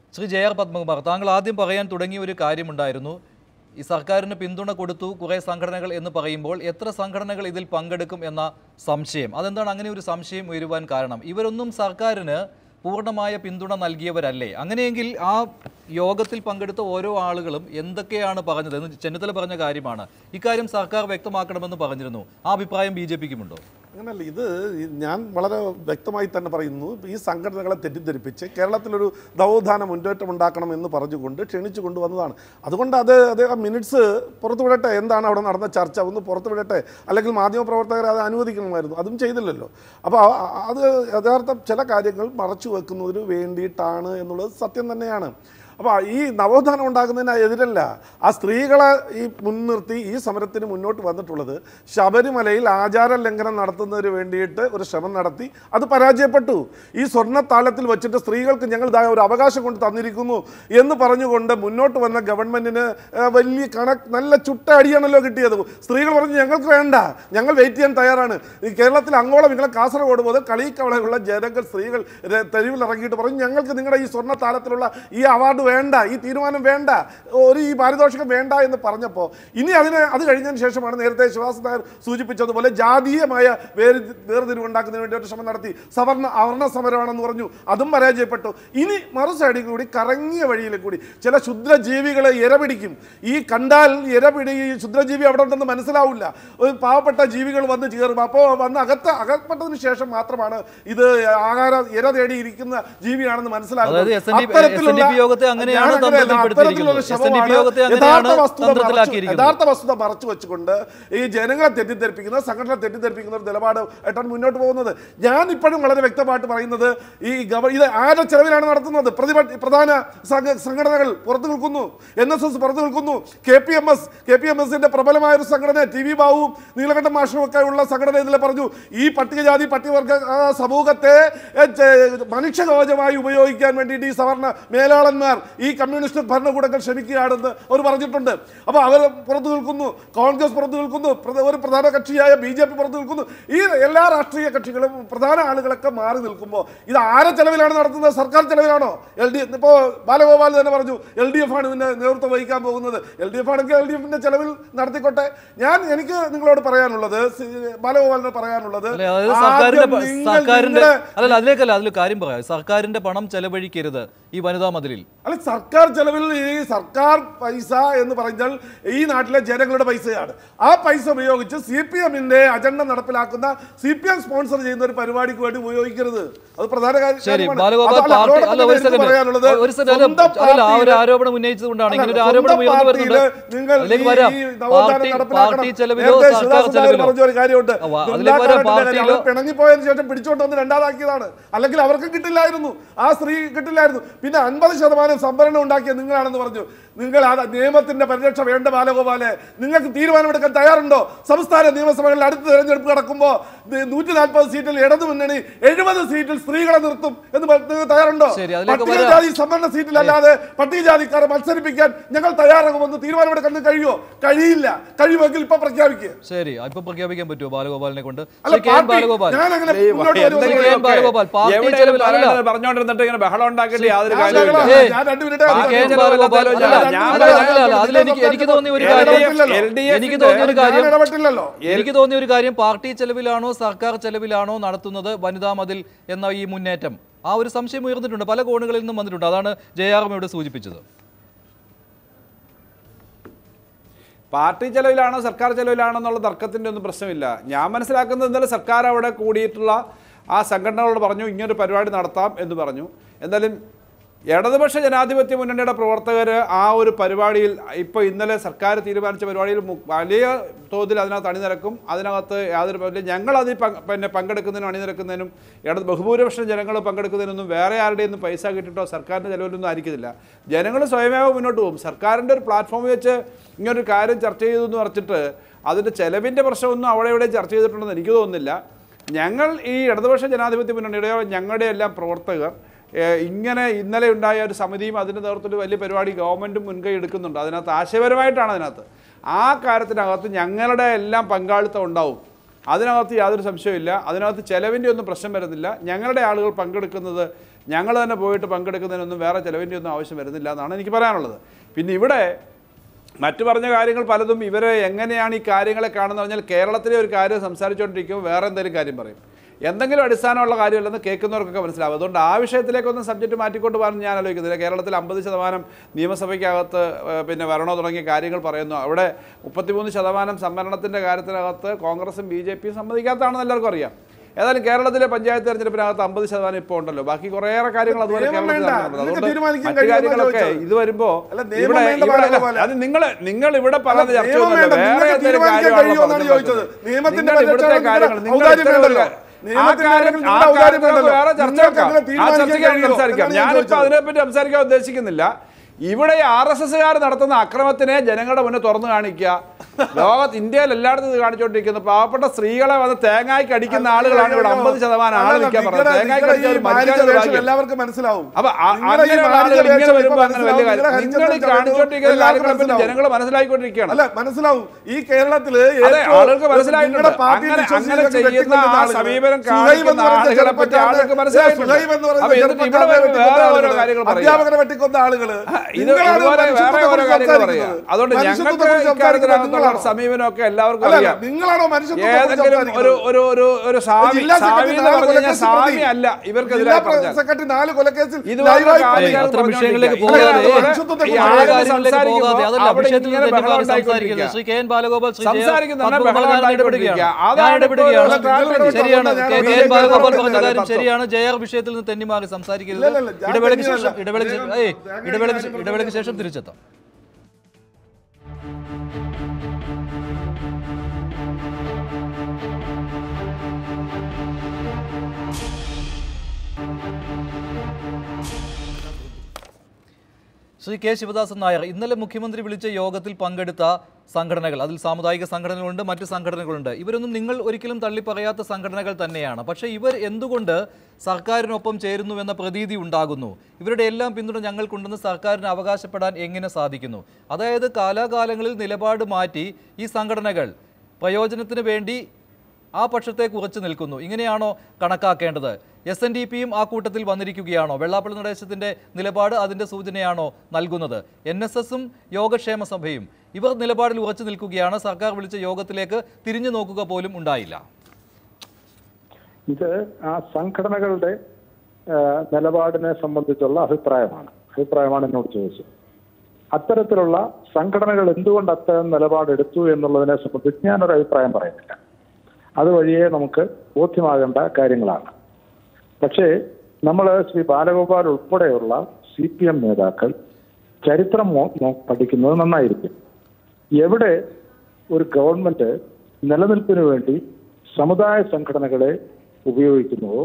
Shri J R Padmakumar താങ്കൾ ആദ്യം പറയാൻ തുടങ്ങിയ ഒരു കാര്യമുണ്ടായിരുന്നു ഈ സർക്കാരിന് പിന്തുണ കൊടുത്തു കുറേ സംഘടനകൾ എന്ന് പറയുമ്പോൾ എത്ര സംഘടനകൾ ഇതിൽ പങ്കെടുക്കും എന്ന സംശയം അതെന്താണ് അങ്ങനെ ഒരു സംശയം ഉയരുവാൻ കാരണം ഇവരൊന്നും സർക്കാരിന് പൂർണ്ണമായ പിന്തുണ നൽകിയവരല്ലേ അങ്ങനെയെങ്കിൽ ആ യോഗത്തിൽ പങ്കെടുത്ത ഓരോ ആളുകളും എന്തൊക്കെയാണ് പറഞ്ഞത് എന്ന് ചെന്നിത്തല പറഞ്ഞ കാര്യമാണ് ഇക്കാര്യം സർക്കാർ വ്യക്തമാക്കണമെന്ന് പറഞ്ഞിരുന്നു ആ അഭിപ്രായം ബി ജെ പിക്കുമുണ്ടോ അങ്ങനല്ല ഇത് ഞാൻ വളരെ വ്യക്തമായി തന്നെ പറയുന്നു ഈ സംഘടനകളെ തെറ്റിദ്ധരിപ്പിച്ച് കേരളത്തിലൊരു നവോത്ഥാന മുന്നേറ്റം ഉണ്ടാക്കണം എന്ന് പറഞ്ഞുകൊണ്ട് ക്ഷണിച്ചു കൊണ്ടുവന്നതാണ് അതുകൊണ്ട് അത് അദ്ദേഹം മിനിറ്റ്സ് പുറത്തുവിടട്ടെ എന്താണ് അവിടെ നടന്ന ചർച്ച ഒന്ന് പുറത്തുവിടട്ടെ അല്ലെങ്കിൽ മാധ്യമപ്രവർത്തകരെ അത് അനുവദിക്കണമായിരുന്നു അതും ചെയ്തില്ലല്ലോ അപ്പോൾ അത് യഥാർത്ഥം ചില കാര്യങ്ങൾ മറച്ചു വെക്കുന്നതിന് വേണ്ടിയിട്ടാണ് എന്നുള്ളത് സത്യം തന്നെയാണ് അപ്പോൾ ഈ നവോത്ഥാനം ഉണ്ടാകുന്നതിന് എതിരല്ല ആ സ്ത്രീകളെ ഈ മുൻനിർത്തി ഈ സമരത്തിന് മുന്നോട്ട് വന്നിട്ടുള്ളത് ശബരിമലയിൽ ആചാര ലംഘനം നടത്തുന്നതിന് വേണ്ടിയിട്ട് ഒരു ശ്രമം നടത്തി അത് പരാജയപ്പെട്ടു ഈ സ്വർണ്ണത്താലത്തിൽ വെച്ചിട്ട് സ്ത്രീകൾക്ക് ഞങ്ങൾ ദാ ഒരു അവകാശം കൊണ്ട് തന്നിരിക്കുന്നു എന്ന് പറഞ്ഞുകൊണ്ട് മുന്നോട്ട് വന്ന ഗവൺമെന്റിന് ആ, വലിയ കണക്ക് നല്ല ചുട്ട അടിയാണല്ലോ കിട്ടിയത് സ്ത്രീകൾ പറഞ്ഞു ഞങ്ങൾക്ക് വേണ്ട ഞങ്ങൾ വെയിറ്റ് ചെയ്യാൻ തയ്യാറാണ് ഈ കേരളത്തിൽ അങ്ങോളം ഇങ്ങനെ കാസർഗോഡ് മുതൽ കളിക്കവളയുള്ള ജനങ്ങൾ സ്ത്രീകൾ ര- തെരുവിൽ ഇറങ്ങിയിട്ട് പറഞ്ഞു ഞങ്ങൾക്ക് നിങ്ങളുടെ ഈ സ്വർണ്ണ താലത്തിലുള്ള ഈ അവാർഡ് വേണ്ട ഈ തീരുമാനം വേണ്ട ഒരു ഈ പാരിതോഷികം വേണ്ട എന്ന് പറഞ്ഞപ്പോൾ ഇനി അതിന് അത് കഴിഞ്ഞതിന് ശേഷമാണ് നേരത്തെ ശിവാസ് നായർ സൂചിപ്പിച്ചതുപോലെ ജാതീയമായ വേര് വേർതിരിവുണ്ടാക്കുന്നതിന് വേണ്ടി ഒരു ശ്രമം നടത്തി സവർണ അവർണ സമരമാണെന്ന് പറഞ്ഞു അതും പരാജയപ്പെട്ടു ഇനി മറു സൈഡിൽ കൂടി കറങ്ങിയ വഴിയിൽ കൂടി ചില ക്ഷുദ്രജീവികളെ ഇരപിടിക്കും ഈ കണ്ടാൽ ഇരപിടി ഈ ക്ഷുദ്രജീവി അവിടെ ഉണ്ടെന്ന് മനസ്സിലാവില്ല ഒരു പാവപ്പെട്ട ജീവികൾ വന്ന് ചേറും അപ്പോൾ വന്ന് അകത്ത് അകപ്പെട്ടതിന് ശേഷം മാത്രമാണ് ഇത് ആഹാരം ഇര തേടിയിരിക്കുന്ന ജീവിയാണെന്ന് അതായത് എസ് എൻ ഡി അത്തരത്തിലുള്ള- എസ് യോഗത്തെ അങ്ങനെയാണ് ഞാൻ അങ്ങനെയല്ല. തന്ത്രത്തിൽപ്പെടുത്തിയിരിക്കുന്നത്. അത്തരത്തിലുള്ള എസ് എൻ ഡി പി ശ്രമമാണ് യോഗത്തെ അങ്ങനെയാണ് യഥാർത്ഥ വസ്തുത മറച്ചു- തന്ത്രത്തിലാക്കിയിരിക്കുന്നത്. യഥാർത്ഥ വസ്തുത മറച്ചു വെച്ചുകൊണ്ട് ഈ ജനങ്ങളെ തെറ്റിദ്ധരിപ്പിക്കുന്ന സംഘടന തെറ്റിദ്ധരിപ്പിക്കുന്ന ഒരു നിലപാട് ആയിട്ടാണ് മുന്നോട്ട് പോകുന്നത് ഞാൻ ഇപ്പോഴും വളരെ വ്യക്തമായിട്ട് പറയുന്നത് ഈ ഗവ ഇത് ആരുടെ ചെലവിലാണ് നടത്തുന്നത് പ്രതിപക്ഷ പ്രധാന സംഘ- സംഘടനകൾ പുറത്തു നിൽക്കുന്നു എൻ എസ് എസ് പുറത്തു നിൽക്കുന്നു K P M S K P M എസിന്റെ പ്രബലമായ ഒരു സംഘടന ടി വി ബാബുവും നീലകണ്ഠ മാഷും ഒക്കെ ഉള്ള സംഘടന ഇതിൽ പറഞ്ഞു ഈ പട്ടികജാതി പട്ടികവർഗ ആ, സമൂഹത്തെ ഏ, ചെ- മനുഷ്യകവചമായി ഉപയോഗിക്കാൻ വേണ്ടിയിട്ട് ഈ സവർണ മേലാളന്മാർ ഈ കമ്മ്യൂണിസ്റ്റ് ഭരണകൂടങ്ങൾ ശ്രമിക്കുകയാണെന്ന് അവർ പറഞ്ഞിട്ടുണ്ട് അപ്പോൾ അവർ പുറത്തു നിൽക്കുന്നു കോൺഗ്രസ് പുറത്തു നിൽക്കുന്നു പ്ര- ഒരു പ്രധാന കക്ഷിയായ ബി ജെ പി പുറത്തു നിൽക്കുന്നു ഈ എല്ലാ രാഷ്ട്രീയ കക്ഷികളും പ്രധാന ആളുകളൊക്കെ മാറി നിൽക്കുമ്പോൾ ഇത് ആരെ ചെലവിലാണ് നടത്തുന്നത് സർക്കാർ ചെലവിലാണോ എൽ ഡി ഇപ്പോൾ ബാലഗോപാൽ തന്നെ പറഞ്ഞു എൽ ഡി എഫ് ആണ് ഇതിന്റെ നേതൃത്വം വഹിക്കാൻ പോകുന്നത് എൽ ഡി എഫ് ആണെങ്കിൽ എൽ ഡി എഫിന്റെ ചെലവിൽ നടത്തിക്കോട്ടെ ഞാൻ എനിക്ക് നിങ്ങളോട് പറയാനുള്ളത് സി- ബാലഗോപാലിന് പറയാനുള്ളത് അല്ലെ അതായത് സർക്കാരിന്റെ ആദ്യം പ- നിങ്ങൾ സർക്കാരിന്റെ നിങ്ങളുടെ- അല്ലല്ല അതിലേക്കല്ല അതിൽ കാര്യം പറയാം സർക്കാരിന്റെ പണം ചെലവഴിക്കരുത് ഈ വനിതാ മതിലിൽ അല്ല സർക്കാർ ചെലവിൽ ഈ സർക്കാർ പൈസ എന്ന് പറഞ്ഞാൽ ഈ നാട്ടിലെ ജനങ്ങളുടെ പൈസയാണ് ആ പൈസ ഉപയോഗിച്ച് സി പി എമ്മിന്റെ അജണ്ട നടപ്പിലാക്കുന്ന സി പി എം സ്പോൺസർ ചെയ്യുന്ന ഒരു പരിപാടിക്ക് വേണ്ടി ഉപയോഗിക്കരുത് അത് പ്രധാന കാര്യം- ശരി കാര്യമാണ്. ബാലഗോപാൽ അത് അല്ല, പാർട്ടി അതോടൊപ്പം അല്ല തന്നെ ഒരു എനിക്ക് സെക്കൻഡ് പറയാനുള്ളത് ഒരു സെക്കൻഡ് സ്വന്തം അല്ല ആ ഒരു പാർട്ടിയിലെ- ആരോപണം ഉന്നയിച്ചതുകൊണ്ടാണ് ഇങ്ങനെ ഒരു അല്ല, ആരോപണം സ്വന്തം ഉയർന്നു വരുന്നുണ്ട് പാർട്ടിയില് നിങ്ങൾ അതിലേക്ക് ഈ- വരാം ഈ നവോത്ഥാനം പാർട്ടി നടപ്പിലാക്കണം. പാർട്ടി ചെലവിലോ നേരത്തെ സർക്കാർ ശിവദാസൻ നായർ ചെലവിലോ പറഞ്ഞ ഒരു കാര്യമുണ്ട് അവ, അതിലേക്ക് ബൃന്ദാ വരാം കാരാട്ടിന്റെ കാര്യം. പാർട്ടിയിലോ അവർ പിണങ്ങിപ്പോയതിനു ശേഷം പിടിച്ചോണ്ട് വന്ന് രണ്ടാതാക്കിയതാണ് അല്ലെങ്കിൽ അവർക്ക് കിട്ടില്ലായിരുന്നു ആ സ്ത്രീ കിട്ടില്ലായിരുന്നു പിന്നെ അൻപത് ശതമാനം സംവരണം ഉണ്ടാക്കിയ നിങ്ങളാണെന്ന് പറഞ്ഞു നിങ്ങൾ ആ നിയമത്തിന്റെ പരിരക്ഷ വേണ്ട ബാലഗോപാലെ നിങ്ങൾക്ക് തീരുമാനമെടുക്കാൻ തയ്യാറുണ്ടോ സംസ്ഥാന നിയമസഭകളിൽ അടുത്ത തെരഞ്ഞെടുപ്പ് നടക്കുമ്പോൾ നൂറ്റി നാൽപ്പത് സീറ്റിൽ ഇടതു മുന്നണി എഴുപത് സീറ്റിൽ സ്ത്രീകളെ നിർത്തും എന്ന് പറ- നിങ്ങൾ തയ്യാറുണ്ടോ ശരി, അതിലേക്ക് വരാം. പട്ടികജാതി സംവരണ സീറ്റിലല്ലാതെ പട്ടികജാതിക്കാരെ മത്സരിപ്പിക്കാൻ ഞങ്ങൾ തയ്യാറാകുമെന്ന് തീരുമാനമെടുക്കാൻ കഴിയുമോ കഴിയില്ല കഴിയുമെങ്കിൽ ഇപ്പൊ പ്രഖ്യാപിക്കുക ശരി ഇപ്പൊ പ്രഖ്യാപിക്കാൻ പറ്റുമോ ബാലഗോപാലിനെ കൊണ്ട് അല്ല, Shri K N party- Balagopal ഞാൻ അങ്ങനെ ഈ മുന്നോട്ട് വരുമെന്ന് എന്തെങ്കിലും കെ എൻ ബാലഗോപാൽ, പാർട്ടി എവിടെയും ചെലവിൽ അല്ല. പറയുന്നത് പറഞ്ഞോണ്ടിരുന്നിട്ട് ഇങ്ങനെ ബഹളം ഉണ്ടാക്കിയിട്ട് യാതൊരു ഞാൻ കാര്യമില്ല ഞങ്ങളാ- ഏയ്, ഞാൻ രണ്ട് മിനിറ്റ് ശ്രീ കെ എൻ ചെലവ് ബാലഗോപാൽ ഇല്ലാത്തല്ലോ. അല്ല, ഞാൻ അല്ല, പറയാം. അല്ല, അല്ല, അതിൽ എനിക്ക് എനിക്ക് തോന്നിയ ഒരു ഞാൻ കാര്യം ഇടപെട്ടില്ലല്ലോ. LDF എനിക്ക് തോന്നിയ ഒരു ഞാൻ കാര്യം ഇടപെട്ടില്ലല്ലോ എനിക്ക് തോന്നിയ ഒരു കാര്യം പാർട്ടി ചെലവിലാണോ സർക്കാർ ചെലവിലാണോ നടത്തുന്നത് വനിതാ മതിൽ എന്ന ഈ മുന്നേറ്റം ആ ഒരു സംശയം ഉയർന്നിട്ടുണ്ട് പല കോണുകളിൽ നിന്നും വന്നിട്ടുണ്ട് അതാണ് ജയാറും ഇവിടെ സൂചിപ്പിച്ചത് പാർട്ടി ചെലവിലാണോ സർക്കാർ ചെലവിലാണോ എന്നുള്ള തർക്കത്തിൻ്റെ ഒന്നും പ്രശ്നമില്ല ഞാൻ മനസ്സിലാക്കുന്നത് ഇന്നലെ സർക്കാർ അവിടെ കൂടിയിട്ടുള്ള ആ സംഘടനകളോട് പറഞ്ഞു ഇങ്ങനൊരു പരിപാടി നടത്താം എന്ന് പറഞ്ഞു എന്തായാലും ഇടതുപക്ഷ ജനാധിപത്യ മുന്നണിയുടെ പ്രവർത്തകർ ആ ഒരു പരിപാടിയിൽ ഇപ്പോൾ ഇന്നലെ സർക്കാർ തീരുമാനിച്ച പരിപാടിയിൽ മു- വലിയ തോതിൽ അതിനകത്ത് അണിനിരക്കും അതിനകത്ത് യാതൊരു വലിയ ഞങ്ങൾ അതിൽ പങ്ക് പിന്നെ പങ്കെടുക്കുന്നതിനും അണിനിരക്കുന്നതിനും ഇടത് ബഹുഭൂരിപക്ഷം ജനങ്ങൾ പങ്കെടുക്കുന്നതിനൊന്നും വേറെ ആരുടെയൊന്നും പൈസ കിട്ടിയിട്ടോ സർക്കാരിൻ്റെ ചെലവിലൊന്നും ആയിരിക്കത്തില്ല ജനങ്ങൾ സ്വയമേവ മുന്നോട്ട് പോകും സർക്കാരിൻ്റെ ഒരു പ്ലാറ്റ്ഫോമിൽ വെച്ച് ഇങ്ങനൊരു കാര്യം ചർച്ച ചെയ്തു എന്ന് പറഞ്ഞിട്ട് അതിൻ്റെ ചെലവിൻ്റെ പ്രശ്നമൊന്നും അവിടെ ഇവിടെ ചർച്ച ചെയ്തിട്ടുണ്ടെന്ന് എനിക്ക് തോന്നുന്നില്ല ഞങ്ങൾ ഈ ഇടതുപക്ഷ ജനാധിപത്യ മുന്നണിയുടെയോ ഞങ്ങളുടെ എല്ലാം പ്രവർത്തകർ ഏഹ്, ഇങ്ങനെ ഇന്നലെ ഉണ്ടായ ഒരു സമിതിയും അതിൻ്റെ നേതൃത്വത്തിൽ വലിയ പരിപാടി ഗവൺമെൻറ്റും മുൻകൈ എടുക്കുന്നുണ്ട് അതിനകത്ത് ആശയപരമായിട്ടാണ് അതിനകത്ത് ആ കാര്യത്തിനകത്ത് ഞങ്ങളുടെ എല്ലാം പങ്കാളിത്തം ഉണ്ടാവും അതിനകത്ത് യാതൊരു സംശയമില്ല അതിനകത്ത് ചെലവിൻ്റെ ഒന്നും പ്രശ്നം വരുന്നില്ല ഞങ്ങളുടെ ആളുകൾ പങ്കെടുക്കുന്നത് ഞങ്ങൾ തന്നെ പോയിട്ട് പങ്കെടുക്കുന്നതിനൊന്നും വേറെ ചെലവിൻ്റെ ഒന്നും ആവശ്യം വരുന്നില്ല എന്നാണ് എനിക്ക് പറയാനുള്ളത് പിന്നെ ഇവിടെ മറ്റു പറഞ്ഞ കാര്യങ്ങൾ പലതും ഇവർ എങ്ങനെയാണ് ഈ കാര്യങ്ങളെ കാണുന്നത് പറഞ്ഞാൽ കേരളത്തിലെ ഒരു കാര്യം സംസാരിച്ചുകൊണ്ടിരിക്കുമ്പോൾ വേറെ എന്തെങ്കിലും കാര്യം പറയും എന്തെങ്കിലും അടിസ്ഥാനമുള്ള കാര്യമല്ലെന്ന് കേൾക്കുന്നവർക്കൊക്കെ മനസ്സിലാവും അതുകൊണ്ട് ആ വിഷയത്തിലേക്കൊന്നും സബ്ജക്റ്റ് മാറ്റിക്കൊണ്ട് പോകാൻ ഞാൻ ആലോചിക്കുന്നില്ല കേരളത്തിൽ അമ്പത് ശതമാനം നിയമസഭയ്ക്കകത്ത് ഏഹ്, പിന്നെ വരണോ തുടങ്ങിയ കാര്യങ്ങൾ പറയുന്നു അവിടെ മുപ്പത്തിമൂന്ന് ശതമാനം സംവരണത്തിൻ്റെ കാര്യത്തിനകത്ത് കോൺഗ്രസും ബി ജെ പിയും സമ്മതിക്കാത്തതാണെന്ന് എല്ലാവർക്കും അറിയാം ഏതായാലും കേരളത്തിലെ പഞ്ചായത്ത് തെരഞ്ഞെടുപ്പിനകത്ത് അമ്പത് ശതമാനം ഇപ്പോൾ ഉണ്ടല്ലോ ബാക്കി കുറേയേറെ കാര്യങ്ങൾ അതുപോലെ നിയമം കേരളത്തിൽ വേണ്ട. നടക്കുന്നുണ്ട്. നിങ്ങൾക്ക് അതുകൊണ്ട് തീരുമാനിക്കാൻ മറ്റു കഴിയുമെന്നാ കാര്യങ്ങളൊക്കെ ചോദിച്ചത്. ഇത് വരുമ്പോ അല്ല, നിയമം ഇവിടെ വേണ്ട ഇവിടെ അല്ല, പോലെ. അത് നിങ്ങൾ നിങ്ങൾ ഇവിടെ പറയുന്ന അല്ല, ചർച്ച നിയമം ഒന്നുമല്ല. വേണ്ട. വേറെ നിങ്ങൾക്ക് എന്തെങ്കിലും തീരുമാനിക്കാൻ കാര്യമാണോ കഴിയുമെന്നാണ് പറഞ്ഞത്? ചോദിച്ചത്. നിയമത്തിന്റെ നിങ്ങൾ ഇവിടുത്തെ പരിരക്ഷ കാര്യങ്ങൾ നിങ്ങൾക്ക് നിങ്ങൾ ഔദാര്യം ഇത്തരം ഒരു വേണ്ടല്ലോ. കാര്യം- ആ നിയമത്തിന്റെ കാര്യം- കാര്യത്തിൽ ആ നിങ്ങൾക്ക് ഔദാര്യം കാര്യത്തിൽ വേണ്ടല്ലോ. വേറെ ചർച്ച നിങ്ങൾക്ക് വെക്കാം. അങ്ങനെ ആ തീരുമാനിക്കാൻ ചർച്ചയ്ക്ക് കഴിയുമോ? സംസാരിക്കാം എന്നാണ് ഞാൻ ഞാനിപ്പോ ചോദിച്ചത്. അതിനെപ്പറ്റി സംസാരിക്കാൻ ഉദ്ദേശിക്കുന്നില്ല ഇവിടെ ആർ എസ് എസ്സുകാർ നടത്തുന്ന അക്രമത്തിനെ ജനങ്ങളുടെ മുന്നിൽ തുറന്നു കാണിക്കുക ലോകത്ത് ഇന്ത്യയിൽ എല്ലായിടത്തും ഇത് കാണിച്ചുകൊണ്ടിരിക്കുന്നു പാവപ്പെട്ട സ്ത്രീകളെ വന്ന് തേങ്ങായ്ക്ക് അടിക്കുന്ന ആളുകളാണ് ഇവിടെ അമ്പത് ശതമാനം ആൾ അല്ലല്ല, നിൽക്കാൻ പറഞ്ഞത് നിങ്ങളുടെ- തേങ്ങായ്ക്ക് നിങ്ങളുടെ അടിച്ച ഈ ഒരു മാനിച്ച മനുഷ്യന്റെ വേഷം ഭാഗ്യം എല്ലാവർക്കും മനസ്സിലാവും അപ്പൊ ആ- നിങ്ങളുടെ ഈ അങ്ങനെയുള്ള മാനിച്ച ആളുകൾ ഇങ്ങനെ വേഷം വരുമ്പോൾ ഇപ്പോൾ അങ്ങനെ വലിയ മനസ്സിലാവും. കാര്യം നിങ്ങളുടെ നിങ്ങൾ ഈ ഹരിചന്ദ്രൻ കാണിച്ചുകൊണ്ടിരിക്കുന്ന എല്ലാവർക്കും കാര്യങ്ങളെ പറ്റി മനസ്സിലാവും. ജനങ്ങൾ മനസ്സിലാക്കിക്കൊണ്ടിരിക്കുകയാണ് അല്ല മനസ്സിലാവും ഈ കേരളത്തില് അതെ ഏറ്റവും ആളുകൾക്ക് മനസ്സിലായിട്ടുണ്ട് നിങ്ങളുടെ പാർട്ടിയിൽ അങ്ങനെ അങ്ങനെ വിശ്വസിച്ച് ചെയ്യുന്ന വെട്ടിക്കൊണ്ടുന്ന ആ ആളുകൾ. സമീപനം സുഹൈബ് എന്ന് കാണിക്കുന്ന പറയുന്ന ആളുകളെ പറ്റി ചെറുപ്പക്കാരനെ- ആളുകൾക്ക് മനസ്സിലായിട്ടുണ്ട് സുഹൈബ് എന്ന് പറയുന്ന അപ്പൊ എന്നിട്ട് ഇവിടെ ചെറുപ്പക്കാരനെ വേറെ വെട്ടിക്കൊന്ന ഓരോ ആളുകള്, കാര്യങ്ങൾ പറയാം അധ്യാപകരെ വെട്ടിക്കൊന്ന ആളുകള് ഇത് നിങ്ങളാണ് ഇതുപോലെ വേറെ മനുഷ്യത്വത്തെ ഓരോ കുറിച്ച് കാര്യങ്ങൾ പറയാം സംസാരിക്കുന്നത്. അതുകൊണ്ട് ഞങ്ങൾക്ക് മനുഷ്യത്വത്തെ കുറിച്ച് ഇക്കാര്യത്തിനകത്തുള്ള സംസാരിക്കുന്നത് സമീപനമൊക്കെ എല്ലാവർക്കും അല്ല, അറിയാം നിങ്ങളാണോ മനുഷ്യത്വത്തെ കുറിച്ച് ഏതെങ്കിലും ഒരു സംസാരിക്കുന്നത്? ഒരു ഒരു ഒരു സ്വാമി ജില്ലാ സ്വാമി സെക്രട്ടറി എന്ന് നാല് പറഞ്ഞു കഴിഞ്ഞാൽ കൊലക്കേസിൽ സ്വാമി പ്രതി. അല്ല ഇവർക്കെതിരെ ജില്ലാ പറഞ്ഞാൽ സെക്രട്ടറി നാല് കൊലക്കേസിൽ ഇതുപോലുള്ള ലൈവായി കാര്യങ്ങൾ അത്ര വിഷയങ്ങളിലേക്ക് പറഞ്ഞുകൊണ്ടിരിക്കുക. പോകാതെ മനുഷ്യത്വത്തെ ഈ കുറിച്ച് ആ ആളുകൾ കാര്യങ്ങളിലേക്ക് സംസാരിക്കുമ്പോൾ പോകാതെ അതല്ല അവിടെ വിഷയത്തിൽ ഇങ്ങനെ നിന്ന് ബഹളം തെറ്റിമാറി സംസാരിക്കരുത് ഉണ്ടായിക്കൊണ്ടിരിക്കുക. Shri K N Balagopal Shri J സംസാരിക്കുന്ന പത്മകുമാർ ബഹളം ഞാൻ ഉണ്ടായിക്കൊണ്ടിരിക്കുക. ഇടപെടുകയാണ് ഞാൻ അതാണ് ഇടപെടുകയാണ് ഇപ്പോൾ ഉള്ള ശരിയാണ് ഞാൻ K B K J N P Balagopal പറഞ്ഞ പറഞ്ഞ കാര്യം കാര്യം ശരിയാണ് ജെ ആർ വിഷയത്തിൽ നിന്ന് തെന്നിമാറി സംസാരിക്കരുത് ഇല്ല, ഇല്ല, ഞാൻ ഇടവേളയ്ക്ക് ശേഷം തെന്നിയതല്ല. ഇടവേളയ്ക്ക് ശേഷം ഏയ് ഞാൻ ഇടവേളയ്ക്ക് കാര്യം ഇടവേളയ്ക്ക് ശേഷം തിരിച്ചെത്താം ശ്രീ കെ ശിവദാസൻ നായർ ഇന്നലെ മുഖ്യമന്ത്രി വിളിച്ച യോഗത്തിൽ പങ്കെടുത്ത സംഘടനകൾ അതിൽ സാമുദായിക സംഘടനകളുണ്ട് മറ്റ് സംഘടനകളുണ്ട് ഇവരൊന്നും നിങ്ങൾ ഒരിക്കലും തള്ളി പറയാത്ത സംഘടനകൾ തന്നെയാണ് പക്ഷേ ഇവർ എന്തുകൊണ്ട് സർക്കാരിനൊപ്പം ചേരുന്നു എന്ന പ്രതീതി ഉണ്ടാകുന്നു ഇവരുടെ എല്ലാം പിന്തുണ ഞങ്ങൾക്കുണ്ടെന്ന് സർക്കാരിന് അവകാശപ്പെടാൻ എങ്ങനെ സാധിക്കുന്നു അതായത് കാലാകാലങ്ങളിൽ നിലപാട് മാറ്റി ഈ സംഘടനകൾ പ്രയോജനത്തിന് വേണ്ടി ആ പക്ഷത്തെ കുറച്ച് നിൽക്കുന്നു ഇങ്ങനെയാണോ കണക്കാക്കേണ്ടത് എസ് എൻ ഡി പിയും ആ കൂട്ടത്തിൽ വന്നിരിക്കുകയാണോ വെള്ളാപ്പള്ളി നടേശത്തിന്റെ നിലപാട് അതിന്റെ സൂചനയാണോ നൽകുന്നത് എൻ എസ് എസും യോഗക്ഷേമ സഭയും ഇവർ നിലപാടിൽ ഉറച്ചു നിൽക്കുകയാണ് സർക്കാർ വിളിച്ച യോഗത്തിലേക്ക് തിരിഞ്ഞു നോക്കുക പോലും ഉണ്ടായില്ല ഇത് ആ സംഘടനകളുടെ ആ, നിലപാടിനെ സംബന്ധിച്ചുള്ള അഭിപ്രായമാണ് അഭിപ്രായമാണ് എന്നോട് ചോദിച്ചത് അത്തരത്തിലുള്ള സംഘടനകൾ എന്തുകൊണ്ട് അത്തരം നിലപാടെടുത്തു എന്നുള്ളതിനെ സംബന്ധിച്ച് ഞാനൊരു അഭിപ്രായം പറയുന്നില്ല അതുവഴിയെ നമുക്ക് ബോധ്യമാകേണ്ട കാര്യങ്ങളാണ് പക്ഷേ നമ്മൾ ശ്രീ ബാലഗോപാൽ ഉൾപ്പെടെയുള്ള സി പി എം നേതാക്കൾ ചരിത്രം മോ- മോ- പഠിക്കുന്നത് നന്നായിരിക്കും എവിടെ ഒരു ഗവൺമെന്റ് നിലനിൽപ്പിന് വേണ്ടി സമുദായ സംഘടനകളെ ഉപയോഗിക്കുന്നുവോ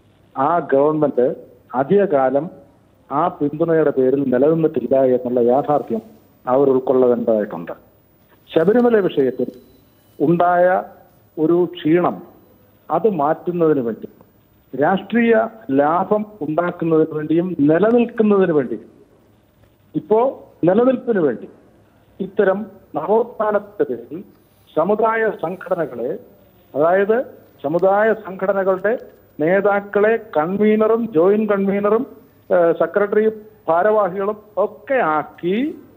ആ ഗവൺമെന്റ് അധികകാലം ആ പിന്തുണയുടെ പേരിൽ നിലനിന്നിട്ടില്ല എന്നുള്ള യാഥാർത്ഥ്യം അവർ ഉൾക്കൊള്ളേണ്ടതായിട്ടുണ്ട് ശബരിമല വിഷയത്തിൽ ഉണ്ടായ ഒരു ക്ഷീണം അത് മാറ്റുന്നതിന് വേണ്ടി രാഷ്ട്രീയ ലാഭം ഉണ്ടാക്കുന്നതിന് വേണ്ടിയും നിലനിൽക്കുന്നതിന് വേണ്ടിയും ഇപ്പോ നിലനിൽപ്പിന് വേണ്ടി ഇത്തരം നവോത്ഥാനത്തിന്റെ പേരിൽ സമുദായ സംഘടനകളെ അതായത് സമുദായ സംഘടനകളുടെ നേതാക്കളെ കൺവീനറും ജോയിന്റ് കൺവീനറും ഏഹ്, സെക്രട്ടറി ഭാരവാഹികളും ഒക്കെ ആക്കി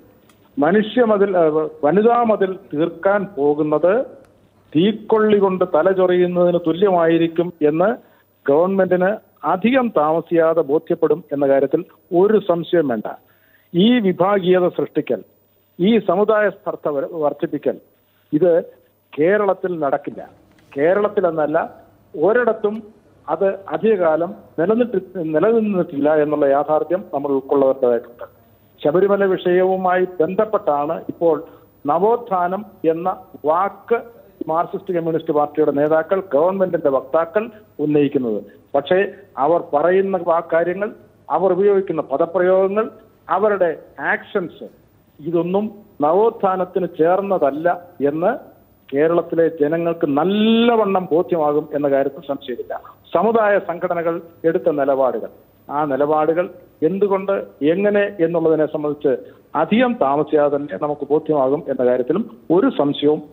മനുഷ്യമതിൽ ഏഹ്, വനിതാ മതിൽ തീർക്കാൻ പോകുന്നത് തീക്കൊള്ളി കൊണ്ട് തലചൊറിയുന്നതിന് തുല്യമായിരിക്കും എന്ന് ഗവൺമെന്റിന് അധികം താമസിയാതെ ബോധ്യപ്പെടും എന്ന കാര്യത്തിൽ ഒരു സംശയം വേണ്ട ഈ വിഭാഗീയത സൃഷ്ടിക്കൽ ഈ സമുദായ സ്പർദ്ധ വര- വർദ്ധിപ്പിക്കൽ ഇത് കേരളത്തിൽ നടക്കില്ല കേരളത്തിൽ എന്നല്ല ഒരിടത്തും അത് അധികകാലം നിലനിട്ട് നിലനിന്നിട്ടില്ല എന്നുള്ള യാഥാർത്ഥ്യം നമ്മൾ ഉൾക്കൊള്ളേണ്ടതായിട്ടുണ്ട് ശബരിമല വിഷയവുമായി ബന്ധപ്പെട്ടാണ് ഇപ്പോൾ നവോത്ഥാനം എന്ന വാക്ക് മാർക്സിസ്റ്റ് കമ്മ്യൂണിസ്റ്റ് പാർട്ടിയുടെ നേതാക്കൾ ഗവൺമെന്റിന്റെ വക്താക്കൾ ഉന്നയിക്കുന്നത് പക്ഷേ അവർ പറയുന്ന വാ- കാര്യങ്ങൾ അവർ ഉപയോഗിക്കുന്ന പദപ്രയോഗങ്ങൾ അവരുടെ ആക്ഷൻസ് ഇതൊന്നും നവോത്ഥാനത്തിന് ചേർന്നതല്ല എന്ന് കേരളത്തിലെ ജനങ്ങൾക്ക് നല്ലവണ്ണം ബോധ്യമാകും എന്ന കാര്യത്തിൽ സംശയമില്ല സമുദായ സംഘടനകൾ എടുത്ത നിലപാടുകൾ ആ നിലപാടുകൾ എന്തുകൊണ്ട് എങ്ങനെ എന്നുള്ളതിനെ സംബന്ധിച്ച് അധികം താമസിയാതെ തന്നെ നമുക്ക് ബോധ്യമാകും എന്ന കാര്യത്തിലും ഒരു സംശയവും വേണ്ട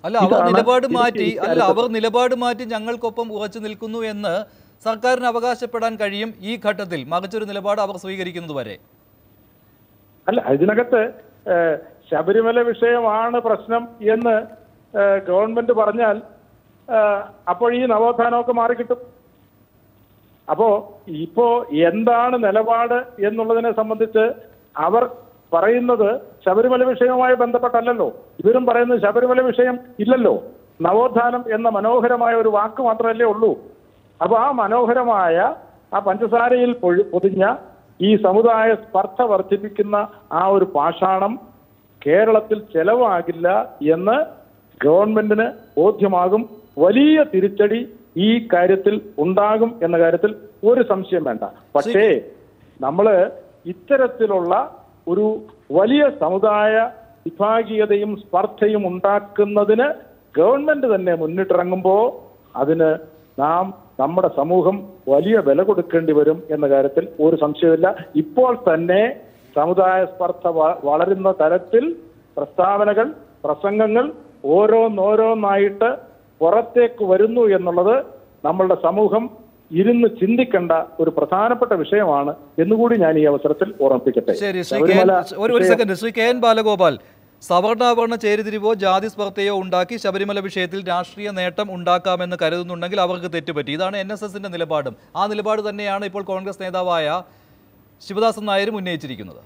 അല്ല അവർ ഇതാണ് നിലപാട് എനിക്ക് മാറ്റി ഈ അല്ല കാര്യത്തിൽ- അവർ നിലപാട് മാറ്റി ഞങ്ങൾക്കൊപ്പം ഉറച്ചു നിൽക്കുന്നു എന്ന് സർക്കാരിന് അവകാശപ്പെടാൻ കഴിയും ഈ ഘട്ടത്തിൽ മറിച്ചൊരു നിലപാട് അവർ സ്വീകരിക്കുന്നത് വരെ അല്ല ഇതിനകത്ത് ഏഹ്, ശബരിമല വിഷയമാണ് പ്രശ്നം എന്ന് ഏഹ്, ഗവൺമെന്റ് പറഞ്ഞാൽ ഏഹ്, അപ്പോൾ ഈ നവോത്ഥാനമൊക്കെ മാറിക്കിട്ടും അപ്പോ ഇപ്പോ എന്താണ് നിലപാട് എന്നുള്ളതിനെ സംബന്ധിച്ച് അവർ പറയുന്നത് ശബരിമല വിഷയവുമായി ബന്ധപ്പെട്ടല്ലല്ലോ ഇവരും പറയുന്നത് ശബരിമല വിഷയം ഇല്ലല്ലോ നവോത്ഥാനം എന്ന മനോഹരമായ ഒരു വാക്ക് മാത്രമല്ലേ ഉള്ളൂ അപ്പൊ ആ മനോഹരമായ ആ പഞ്ചസാരയിൽ പൊഴി- പൊതിഞ്ഞ ഈ സമുദായ സ്പർദ്ധ വർദ്ധിപ്പിക്കുന്ന ആ ഒരു പാഷാണം കേരളത്തിൽ ചെലവാകില്ല എന്ന് ഗവൺമെന്റിന് ബോധ്യമാകും വലിയ തിരിച്ചടി ഈ കാര്യത്തിൽ ഉണ്ടാകും എന്ന കാര്യത്തിൽ ഒരു സംശയം വേണ്ട പക്ഷേ നമ്മള് ഇത്തരത്തിലുള്ള ഒരു വലിയ സമുദായ വിഭാഗീയതയും സ്പർദ്ധയും ഉണ്ടാക്കുന്നതിന് ഗവൺമെന്റ് തന്നെ മുന്നിട്ടിറങ്ങുമ്പോൾ അതിന് നാം നമ്മുടെ സമൂഹം വലിയ വില കൊടുക്കേണ്ടി വരും എന്ന കാര്യത്തിൽ ഒരു സംശയമില്ല ഇപ്പോൾ തന്നെ സമുദായ സ്പർദ്ധ വ- വളരുന്ന തരത്തിൽ പ്രസ്താവനകൾ പ്രസംഗങ്ങൾ ഓരോന്നോരോന്നായിട്ട് പുറത്തേക്ക് വരുന്നു എന്നുള്ളത് നമ്മളുടെ സമൂഹം ഇരുന്ന് ചിന്തിക്കേണ്ട ഒരു പ്രധാനപ്പെട്ട വിഷയമാണ് എന്നുകൂടി ഞാൻ ഈ അവസരത്തിൽ ഓർമ്മിപ്പിക്കട്ടെ ശരി ശ്രീ കെ എൻ- ശബരിമല ഒരു ഒരു വിഷയം- second Shri K N Balagopal സവർണാഭരണ ചേരിതിരിവോ ജാതി സ്പർദ്ധയോ ഉണ്ടാക്കി ശബരിമല വിഷയത്തിൽ രാഷ്ട്രീയ നേട്ടം ഉണ്ടാക്കാമെന്ന് കരുതുന്നുണ്ടെങ്കിൽ അവർക്ക് തെറ്റുപറ്റി ഇതാണ് എൻ എസ് എസിന്റെ നിലപാടും ആ നിലപാട് തന്നെയാണ് ഇപ്പോൾ കോൺഗ്രസ് നേതാവായ ശിവദാസൻ നായരും ഉന്നയിച്ചിരിക്കുന്നത്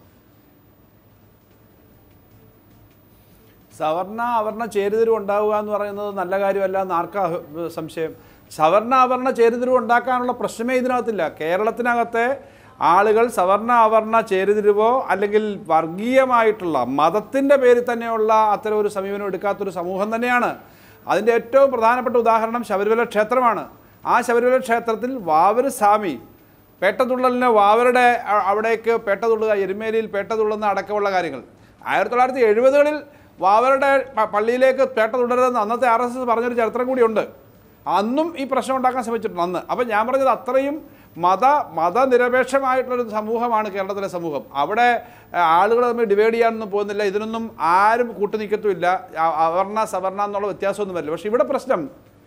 സവർണ അവർണ ചേരുതിരിവ് ഉണ്ടാവുക എന്ന് പറയുന്നത് നല്ല കാര്യമല്ല എന്ന് ആർക്കാ ഹ- സംശയം സവർണ അവർണ ചേരുതിരിവ് ഉണ്ടാക്കാനുള്ള പ്രശ്നമേ ഇതിനകത്തില്ല കേരളത്തിനകത്തെ ആളുകൾ സവർണ അവർണ ചേരുതിരിവോ അല്ലെങ്കിൽ വർഗീയമായിട്ടുള്ള മതത്തിൻ്റെ പേരിൽ തന്നെയുള്ള അത്തരം ഒരു സമീപനം എടുക്കാത്തൊരു സമൂഹം തന്നെയാണ് അതിൻ്റെ ഏറ്റവും പ്രധാനപ്പെട്ട ഉദാഹരണം ശബരിമല ക്ഷേത്രമാണ് ആ ശബരിമല ക്ഷേത്രത്തിൽ വാവര് സ്വാമി പേട്ടതുള്ളലിന് വാവരുടെ അ- അവിടേക്ക് പേട്ടതുള്ളുക എരുമേലിയിൽ പേട്ടതുള്ളുന്ന അടക്കമുള്ള കാര്യങ്ങൾ ആയിരത്തി തൊള്ളായിരത്തി എഴുപതുകളിൽ വാവരുടെ പ- പള്ളിയിലേക്ക് പേട്ട തുടരുതെന്ന് അന്നത്തെ ആർ എസ് എസ് പറഞ്ഞൊരു ചരിത്രം കൂടിയുണ്ട് അന്നും ഈ പ്രശ്നം ഉണ്ടാക്കാൻ ശ്രമിച്ചിട്ടുണ്ട് അന്ന് അപ്പം ഞാൻ പറഞ്ഞത് അത്രയും മത മതനിരപേക്ഷമായിട്ടുള്ളൊരു സമൂഹമാണ് കേരളത്തിലെ സമൂഹം അവിടെ ആളുകൾ തമ്മിൽ ഡിവൈഡ് ചെയ്യാനൊന്നും പോകുന്നില്ല ഇതിനൊന്നും ആരും കൂട്ടുനിൽക്കത്തുമില്ല അ- അവർണ സവർണ എന്നുള്ള വ്യത്യാസമൊന്നും വരില്ല പക്ഷേ ഇവിടെ പ്രശ്നം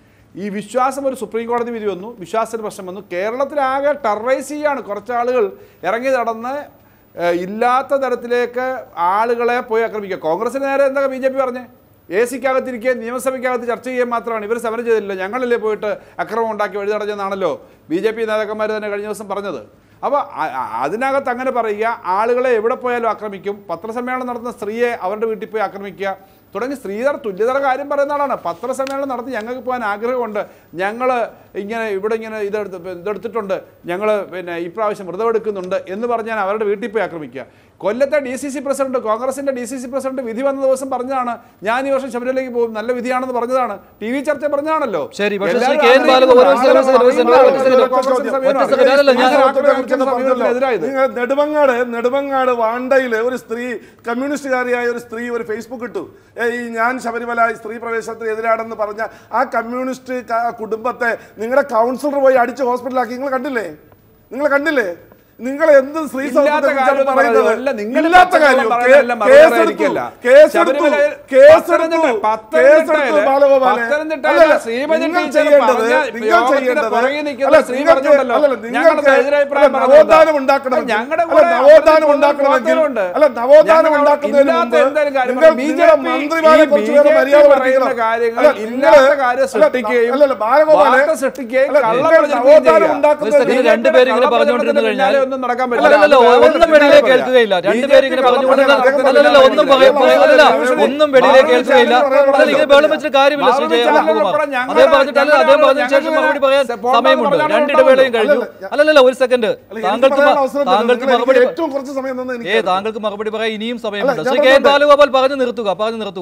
ഈ വിശ്വാസം ഒരു സുപ്രീം കോടതി വിധി വന്നു വിശ്വാസത്തിന് പ്രശ്നം വന്നു കേരളത്തിലാകെ ടെററൈസ് ചെയ്യാണ് കുറച്ച് ആളുകൾ ഇറങ്ങി നടന്ന് ഏഹ്, ഇല്ലാത്ത തരത്തിലേക്ക് ആളുകളെ പോയി ആക്രമിക്കുക കോൺഗ്രസിന് നേരെ എന്താ ബി ജെ പി പറഞ്ഞേ എ സിക്കകത്തിരിക്കുകയും നിയമസഭയ്ക്കകത്ത് ചർച്ച ചെയ്യുകയും മാത്രമാണ് ഇവർ സമരം ചെയ്തില്ല ഞങ്ങളല്ലേ പോയിട്ട് അക്രമം ഉണ്ടാക്കി വഴി നടഞ്ഞെന്നാണല്ലോ ബി ജെ പി നേതാക്കന്മാർ തന്നെ കഴിഞ്ഞ ദിവസം പറഞ്ഞത് അപ്പോൾ അതിനകത്ത് അങ്ങനെ പറയുക ആളുകളെ എവിടെ പോയാലും ആക്രമിക്കും പത്രസമ്മേളനം നടത്തുന്ന സ്ത്രീയെ അവരുടെ വീട്ടിൽ പോയി ആക്രമിക്കുക തുടങ്ങി സ്ത്രീധർ തുല്യതയുടെ കാര്യം പറയുന്ന ആളാണ് പത്രസമ്മേളനം നടത്തി ഞങ്ങൾക്ക് പോകാൻ ആഗ്രഹമുണ്ട് ഞങ്ങൾ ഇങ്ങനെ ഇവിടെ ഇങ്ങനെ ഇതെടുത്ത് ഇതെടുത്തിട്ടുണ്ട് ഞങ്ങൾ പിന്നെ ഇപ്രാവശ്യം വ്രതമെടുക്കുന്നുണ്ട് എന്ന് പറഞ്ഞാൽ അവരുടെ വീട്ടിൽ പോയി ആക്രമിക്കുക കൊല്ലത്തെ ഡി സി സി പ്രസിഡന്റ് കോൺഗ്രസിന്റെ ഡി സി സി പ്രസിഡന്റ് വിധി വന്ന ദിവസം പറഞ്ഞതാണ് ഞാൻ ഈ വർഷം ശബരിമലയിലേക്ക് പോകും നല്ല വിധിയാണെന്ന് പറഞ്ഞതാണ് ടി വി ചർച്ച പറഞ്ഞതാണല്ലോ ശരി, പക്ഷേ ശ്രീ എല്ലാവരും കെ എൻ ബാലഗോപാൽ ഒരു ആളുകൾ സെക്കൻഡ്, ഒരു സെക്കൻഡ്, ഒരു സെക്കൻഡ്, ഒരു കോൺഗ്രസിന്റെ സെക്കൻഡ്, ഒറ്റ സമീപനമാണ്. സെക്കൻഡ്, അല്ലല്ല, ഞാൻ ഞാൻ ഒറ്റ ആക്രമിക്കുന്ന സമീപനത്തിനെതിരായത്. നിങ്ങൾ നെടുമങ്ങാട് നെടുമങ്ങാട് വാണ്ടയില് ഒരു സ്ത്രീ കമ്മ്യൂണിസ്റ്റുകാരിയായ ഒരു സ്ത്രീ ഒരു ഫേസ്ബുക്ക് ഇട്ടു ഏ, ഈ ഞാൻ ശബരിമല സ്ത്രീ പ്രവേശനത്തിന് എതിരാണെന്ന് പറഞ്ഞ ആ കമ്മ്യൂണിസ്റ്റ് ക- കുടുംബത്തെ നിങ്ങളുടെ കൗൺസിലർ പോയി അടിച്ച് ഹോസ്പിറ്റലാക്കി നിങ്ങൾ കണ്ടില്ലേ നിങ്ങൾ കണ്ടില്ലേ നിങ്ങൾ എന്ത് സ്ത്രീ ഇല്ലാത്ത സൗഹൃദത്തെക്കുറിച്ചാണ് കാര്യം പറയുന്നത് അല്ല, നിങ്ങൾ ഇല്ലാത്ത പച്ചക്കള്ളം കാര്യം പറയുന്നതല്ല, കേ- മറുപടി കേസെടുത്തു ആയിരിക്കില്ല. കേസെടുത്തു ശബരിമലയിൽ കേസെടുത്തു പത്തനംതിട്ട- കേസെടുത്തു പത്തനംതിട്ടയില് ബാലഗോപാലെ പത്തനംതിട്ടയിലെ അല്ലല്ല, ശ്രീമതി നിങ്ങൾ ടീച്ചർ ചെയ്യേണ്ടത് പറഞ്ഞ നിങ്ങൾ യോഗത്തിന് ചെയ്യേണ്ടത് പുറകെ നിൽക്കുന്ന അല്ല, സ്ത്രീ നിങ്ങൾക്ക് പറഞ്ഞിട്ടുണ്ടല്ലോ. അല്ലല്ല, ഞങ്ങളുടെ നിങ്ങൾക്ക് എതിരഭിപ്രായം അല്ല, പറഞ്ഞത് നവോത്ഥാനം എന്താ? ഉണ്ടാക്കണമെങ്കിൽ ഞങ്ങളുടെ അല്ല, കൂടെ നവോത്ഥാനം അവരുടെ ഉണ്ടാക്കണമെങ്കിൽ പ്രവർത്തകരുണ്ട്. അല്ല നവോത്ഥാനം ഞങ്ങൾ ഉണ്ടാക്കുന്നതിന് ഇല്ലാത്ത മുമ്പ് എന്തെങ്കിലും കാര്യം നിങ്ങൾ ബി ജെ നിങ്ങളുടെ പി മന്ത്രിമാരെ ഈ കുറച്ച് ബി പേരെ ജെ പി മര്യാദ പറയുന്ന പഠിക്കണം കാര്യങ്ങൾ അല്ല, ഇല്ലാത്ത നിങ്ങള് കാര്യം അല്ല, സൃഷ്ടിക്കുകയും അല്ലല്ല, ബാലഗോപാലെ വാർത്ത സൃഷ്ടിക്കുകയും അല്ല, കള്ളം നിങ്ങൾ പ്രചരിപ്പിക്കുകയും നവോത്ഥാനം ചെയ്യുക. ഉണ്ടാക്കുന്നതിന് മിസ്റ്റർ, രണ്ടുപേരും ഇങ്ങനെ പറഞ്ഞുകൊണ്ടിരുന്നു കഴിഞ്ഞാൽ ഒന്നും നടക്കാൻ അല്ല, പറ്റില്ല. അല്ലല്ല, അത് ഒന്നും വേറെ വെളിയിലേക്ക് പറയാം. കേൾക്കുകയില്ല രണ്ടുപേരും ഇങ്ങനെ BJP പറഞ്ഞുകൊണ്ടിരുന്ന കള്ളം അല്ലല്ല ഒന്നും പറയ- പറയാം. അല്ലല്ല ബാലഗോപാൽ ഒന്നും വെളിയിലേക്ക് കേൾക്കുകയില്ല അല്ലല്ല ഇങ്ങനെ ബഹളം വെച്ചിട്ട് കാര്യമില്ല ശ്രീ ജയ ബാലകുമാർ അദ്ദേഹം പറഞ്ഞിട്ടല്ല അദ്ദേഹം പറഞ്ഞതിന് ശേഷം മറുപടി പറയാൻ സമയമുണ്ട് രണ്ടിടവേളയും കഴിഞ്ഞു അല്ലല്ല ഒരു സെക്കൻഡ് അല്ല, എനിക്ക് താങ്കൾക്ക് പറയാൻ മ- അവസരം തരുന്നു. താങ്കൾക്ക് നിങ്ങൾ മറുപടി എനിക്ക് ഏറ്റവും കുറച്ച് സമയം തന്നെ ഏ എനിക്ക് താങ്കൾക്ക് മറുപടി പറയാൻ ഇനിയും സമയമുണ്ട് അല്ല, ഞാൻ ശ്രീ കെ എൻ പറഞ്ഞോട്ടെ. ബാലഗോപാൽ പറഞ്ഞു നിർത്തുക പറഞ്ഞു നിർത്തുക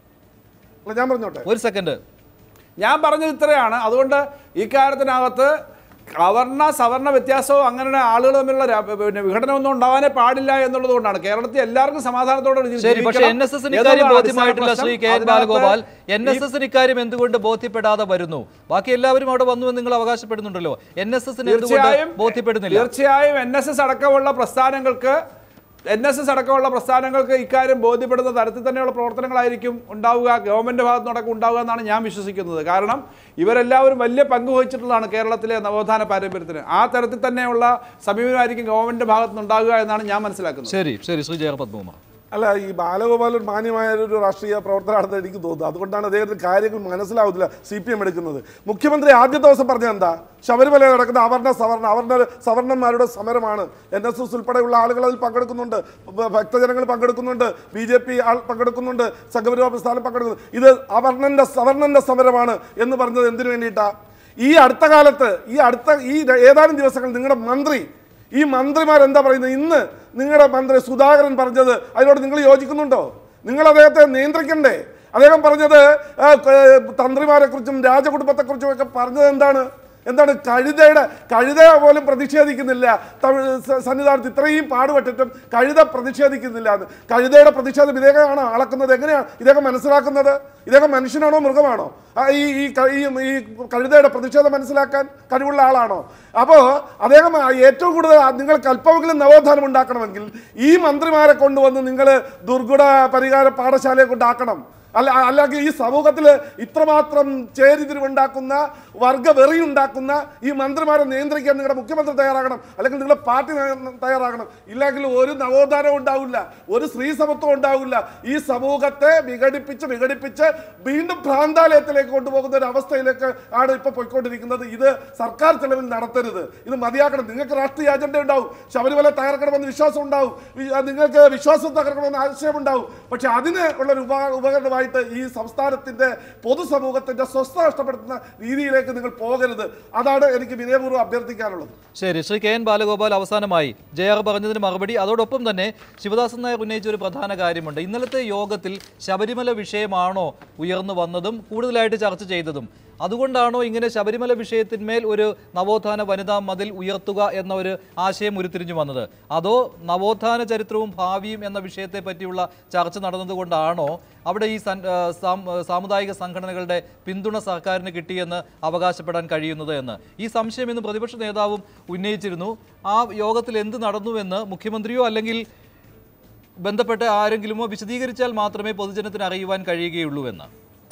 അല്ല, ഞാൻ പറഞ്ഞോട്ടെ ഒരു സെക്കൻഡ് ഞാൻ പറഞ്ഞത് ഇത്രയാണ് അതുകൊണ്ട് ഈ കാര്യത്തിനകത്ത് അവർണ സവർണ വ്യത്യാസവും അങ്ങനെ ആളുകൾ തമ്മിലുള്ള ര- പിന്നെ വിഘടനമൊന്നും ഉണ്ടാവാനേ പാടില്ല എന്നുള്ളത് കൊണ്ടാണ് കേരളത്തിൽ എല്ലാവർക്കും സമാധാനത്തോടെ ജീവി- ശരി പക്ഷേ ജീവിക്കണം എൻ എസ് എസിന് ഇക്കാര്യം എന്നതാണ് ബോധ്യമായിട്ടില്ല അടിസ്ഥാന ശ്രീ കെ എൻ പ്രശ്നം. ബാലഗോപാൽ എൻ അതിനകത്ത് എസ് എസിന് ഇക്കാര്യം എന്തുകൊണ്ട് ബോധ്യപ്പെടാതെ വരുന്നു ബാക്കി എല്ലാവരും അവിടെ വന്നു എന്ന് നിങ്ങൾ അവകാശപ്പെടുന്നുണ്ടല്ലോ എൻ എസ് എസിന് എന്തുകൊണ്ട് തീർച്ചയായും ബോധ്യപ്പെടുന്നില്ല തീർച്ചയായും എൻ എസ് എസ് അടക്കമുള്ള പ്രസ്ഥാനങ്ങൾക്ക് എൻ എസ് എസ് അടക്കമുള്ള പ്രസ്ഥാനങ്ങൾക്ക് ഇക്കാര്യം ബോധ്യപ്പെടുന്ന തരത്തിൽ തന്നെയുള്ള പ്രവർത്തനങ്ങളായിരിക്കും ഉണ്ടാവുക ഗവൺമെന്റ് ഭാഗത്തു നിന്നടക്കം ഉണ്ടാവുക എന്നാണ് ഞാൻ വിശ്വസിക്കുന്നത് കാരണം ഇവരെല്ലാവരും വലിയ പങ്ക് വഹിച്ചിട്ടുള്ളതാണ് കേരളത്തിലെ നവോത്ഥാന പാരമ്പര്യത്തിന് ആ തരത്തിൽ തന്നെയുള്ള സമീപനമായിരിക്കും ഗവൺമെന്റ് ഭാഗത്തു നിന്നുണ്ടാകുക എന്നാണ് ഞാൻ മനസ്സിലാക്കുന്നത് ശരി ശരി ശ്രീ ജയർ പത്മകുമാർ അല്ല ഈ ബാലഗോപാൽ ഒരു മാന്യമായ ഒരു രാഷ്ട്രീയ പ്രവർത്തനമാണെന്ന് എനിക്ക് തോന്നുന്നു അതുകൊണ്ടാണ് അദ്ദേഹത്തിന് കാര്യങ്ങൾ മനസ്സിലാവുന്നില്ല സി പി എം എടുക്കുന്നത് മുഖ്യമന്ത്രി ആദ്യ ദിവസം പറഞ്ഞത് എന്താ ശബരിമല നടക്കുന്ന അവർണ സവർണ അവർണ സവർണന്മാരുടെ സമരമാണ് എൻ എസ് എസ് ഉൾപ്പെടെയുള്ള ആളുകൾ അതിൽ പങ്കെടുക്കുന്നുണ്ട് ഭ- ഭക്തജനങ്ങൾ പങ്കെടുക്കുന്നുണ്ട് ബി ജെ പി ആൾ പങ്കെടുക്കുന്നുണ്ട് സംഘപരിവാർ പ്രസ്ഥാനം പങ്കെടുക്കുന്നുണ്ട് ഇത് അവർണന്റെ സവർണന്റെ സമരമാണ് എന്ന് പറഞ്ഞത് എന്തിനു വേണ്ടിയിട്ടാ ഈ അടുത്ത കാലത്ത് ഈ അടുത്ത ഈ ഏതാനും ദിവസങ്ങൾ നിങ്ങളുടെ മന്ത്രി ഈ മന്ത്രിമാർ എന്താ പറയുന്നത് ഇന്ന് നിങ്ങളുടെ മന്ത്രി സുധാകരൻ പറഞ്ഞത് അതിനോട് നിങ്ങൾ യോജിക്കുന്നുണ്ടോ നിങ്ങൾ അദ്ദേഹത്തെ നിയന്ത്രിക്കണ്ടേ അദ്ദേഹം പറഞ്ഞത് ആ, ക- തന്ത്രിമാരെക്കുറിച്ചും രാജകുടുംബത്തെക്കുറിച്ചും ഒക്കെ പറഞ്ഞത് എന്താണ് എന്താണ് കഴുതയുടെ കഴുത പോലും പ്രതിഷേധിക്കുന്നില്ല തമിഴ് സ- സന്നിധാനത്ത് ഇത്രയും പാടുപെട്ടിട്ടും കഴുത പ്രതിഷേധിക്കുന്നില്ല എന്ന് കഴുതയുടെ പ്രതിഷേധം ഇദ്ദേഹമാണ് അളക്കുന്നത് എങ്ങനെയാണ് ഇദ്ദേഹം മനസ്സിലാക്കുന്നത് ഇദ്ദേഹം മനുഷ്യനാണോ മൃഗമാണോ ആ, ഈ ഈ ക- ഈ ഈ കഴുതയുടെ പ്രതിഷേധം മനസ്സിലാക്കാൻ കഴിവുള്ള ആളാണോ അപ്പോൾ അദ്ദേഹം ആ ഏറ്റവും കൂടുതൽ ആ നിങ്ങൾ കൽപ്പമെങ്കിലും നവോത്ഥാനം ഉണ്ടാക്കണമെങ്കിൽ ഈ മന്ത്രിമാരെ കൊണ്ടുവന്ന് നിങ്ങൾ ദുർഗുണ പരിഹാര പാഠശാലയെ കൊണ്ടാക്കണം അല്ല അല്ലെങ്കിൽ ഈ സമൂഹത്തിൽ ഇത്രമാത്രം ചേരിതിരിവുണ്ടാക്കുന്ന വർഗവെറി ഉണ്ടാക്കുന്ന ഈ മന്ത്രിമാരെ നിയന്ത്രിക്കാൻ നിങ്ങളുടെ മുഖ്യമന്ത്രി തയ്യാറാകണം അല്ലെങ്കിൽ നിങ്ങളുടെ പാർട്ടി നയ- തയ്യാറാകണം ഇല്ലെങ്കിൽ ഒരു നവോത്ഥാനവും ഉണ്ടാവില്ല ഒരു സ്ത്രീ സമത്വം ഉണ്ടാവില്ല ഈ സമൂഹത്തെ വിഘടിപ്പിച്ച് വിഘടിപ്പിച്ച് വീണ്ടും ഭ്രാന്താലയത്തിലേക്ക് കൊണ്ടുപോകുന്ന ഒരു അവസ്ഥയിലേക്ക് ആണ് ഇപ്പൊ പോയിക്കൊണ്ടിരിക്കുന്നത് ഇത് സർക്കാർ ചെലവിൽ നടത്തരുത് ഇത് മതിയാക്കണം നിങ്ങൾക്ക് രാഷ്ട്രീയ അജണ്ട ഉണ്ടാവും ശബരിമല തകർക്കണമെന്ന് വിശ്വാസം ഉണ്ടാവും വി- നിങ്ങൾക്ക് വിശ്വാസം തകർക്കണമെന്ന് ആശയമുണ്ടാവും പക്ഷെ അതിന് ഉള്ള ഒരു ഉപ ഉപകരണമായിട്ട് ഈ സംസ്ഥാനത്തിന്റെ പൊതുസമൂഹത്തിന്റെ സ്വസ്ഥത നഷ്ടപ്പെടുത്തുന്ന രീതിയിലേക്ക് നിങ്ങൾ പോകരുത് അതാണ് എനിക്ക് വിനയപൂർവ്വം അഭ്യർത്ഥിക്കാനുള്ളത് ശരി ശ്രീ കെ എൻ ബാലഗോപാൽ അവസാനമായി ജെ ആർ പറഞ്ഞതിന് മറുപടി അതോടൊപ്പം തന്നെ ശിവദാസൻ നായർ ഉന്നയിച്ച ഒരു പ്രധാന കാര്യമുണ്ട് ഇന്നലത്തെ യോഗത്തിൽ ശബരിമല വിഷയമാണോ ഉയർന്നു വന്നതും കൂടുതലായിട്ട് ചർച്ച ചെയ്തതും അതുകൊണ്ടാണോ ഇങ്ങനെ ശബരിമല വിഷയത്തിന്മേൽ ഒരു നവോത്ഥാന വനിതാ മതിൽ ഉയർത്തുക എന്ന ഒരു ആശയം ഉരുത്തിരിഞ്ഞു വന്നത് അതോ നവോത്ഥാന ചരിത്രവും ഭാവിയും എന്ന വിഷയത്തെ പറ്റിയുള്ള ചർച്ച നടന്നതുകൊണ്ടാണോ അവിടെ ഈ സൻ- ആ, സാം- ആ, സാമുദായിക സംഘടനകളുടെ പിന്തുണ സർക്കാരിന് കിട്ടിയെന്ന് അവകാശപ്പെടാൻ കഴിയുന്നത് എന്ന് ഈ സംശയം ഇന്ന് പ്രതിപക്ഷ നേതാവും ഉന്നയിച്ചിരുന്നു ആ യോഗത്തിൽ എന്ത് നടന്നുവെന്ന് മുഖ്യമന്ത്രിയോ അല്ലെങ്കിൽ ബന്ധപ്പെട്ട ആരെങ്കിലുമോ വിശദീകരിച്ചാൽ മാത്രമേ പൊതുജനത്തിന് അറിയുവാൻ കഴിയുകയുള്ളൂ എന്ന്